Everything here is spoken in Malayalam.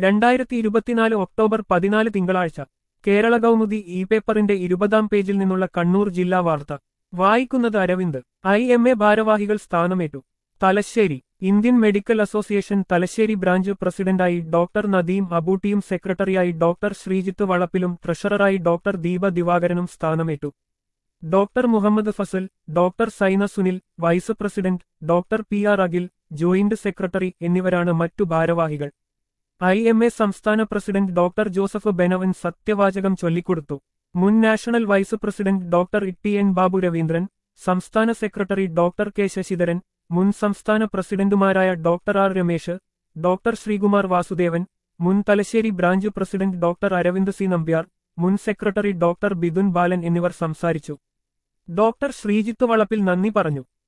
രണ്ടായിരത്തി ഇരുപത്തിനാല് ഒക്ടോബർ പതിനാല് തിങ്കളാഴ്ച കേരള കൗമുദി ഇ പേപ്പറിന്റെ ഇരുപതാം പേജിൽ നിന്നുള്ള കണ്ണൂർ ജില്ലാ വാർത്ത വായിക്കുന്നത് അരവിന്ദ് ഐ എം എ ഭാരവാഹികൾ സ്ഥാനമേറ്റു Thalassery Indian medical association Thalassery branch പ്രസിഡന്റായി ഡോക്ടർ നദീം അബൂട്ടിയും സെക്രട്ടറിയായി ഡോക്ടർ ശ്രീജിത്ത് വളപ്പിലും ട്രഷററായി ഡോക്ടർ ദീപ ദിവാകരനും സ്ഥാനമേറ്റു doctor Muhammad Fazal doctor Saina Sunil vice president doctor P R Akhil joint secretary എന്നിവരാണ് മറ്റു ഭാരവാഹികൾ ഐ എം എ സംസ്ഥാന പ്രസിഡന്റ് ഡോക്ടർ ജോസഫ് ബെനവൻ സത്യവാചകം ചൊല്ലിക്കൊടുത്തു മുൻ national vice president doctor E N Babu Raveendran സംസ്ഥാന സെക്രട്ടറി ഡോക്ടർ കെ ശശിധരൻ മുൻ സംസ്ഥാന പ്രസിഡന്റുമാരായ doctor R Ramesh doctor Sreekumar Vasudevan മുൻ Thalassery branch president doctor Aravind C Nambiar മുൻ സെക്രട്ടറി ഡോക്ടർ ബിദുൻ ബാലൻ എന്നിവർ സംസാരിച്ചു ഡോക്ടർ ശ്രീജിത്ത് വളപ്പിൽ നന്ദി പറഞ്ഞു